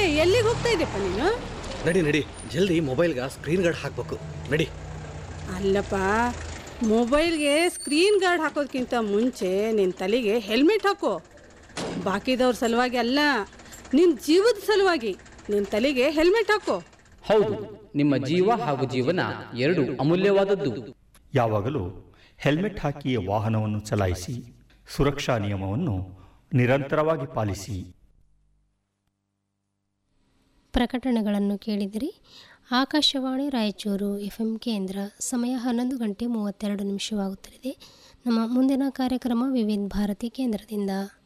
ಎಲ್ಲಿಗೆ ಹೋಗ್ತಾ ಇದ್ದೆಪ್ಪ ನೀನು ನಡಿ ನಡಿ ಜಲ್ದಿ ಮೊಬೈಲ್ಗೆ ಸ್ಕ್ರೀನ್ ಗಾರ್ಡ್ ಹಾಕ್ಬೇಕು ನಡಿ ಅಲ್ಲಪ್ಪ ಮೊಬೈಲ್ಗೆ ಸ್ಕ್ರೀನ್ ಗಾರ್ಡ್ ಹಾಕೋದಕ್ಕಿಂತ ಮುಂಚೆ ನಿನ್ನ ತಲೆಗೆ ಹೆಲ್ಮೆಟ್ ಹಾಕೋ ಬಾಕಿದವ್ರ ಸಲುವಾಗಿ ಅಲ್ಲ ನಿನ್ನ ಜೀವದ ಸಲುವಾಗಿ ನಿನ್ನ ತಲೆಗೆ ಹೆಲ್ಮೆಟ್ ಹಾಕೋ ಹೌದು ನಿಮ್ಮ ಜೀವ ಹಾಗೂ ಜೀವನ ಎರಡು ಅಮೂಲ್ಯವಾದದ್ದು ಯಾವಾಗಲೂ ಹೆಲ್ಮೆಟ್ ಹಾಕಿ ವಾಹನವನ್ನು ಚಲಾಯಿಸಿ ಸುರಕ್ಷಾ ನಿಯಮವನ್ನು ನಿರಂತರವಾಗಿ ಪಾಲಿಸಿ ಪ್ರಕಟಣೆಗಳನ್ನು ಕೇಳಿದಿರಿ ಆಕಾಶವಾಣಿ ರಾಯಚೂರು ಎಫ್ ಎಂ ಕೇಂದ್ರ ಸಮಯ ಹನ್ನೊಂದು ಗಂಟೆ ಮೂವತ್ತೆರಡು ನಿಮಿಷವಾಗುತ್ತಿದೆ ನಮ್ಮ ಮುಂದಿನ ಕಾರ್ಯಕ್ರಮ ವಿವಿಧ ಭಾರತಿ ಕೇಂದ್ರದಿಂದ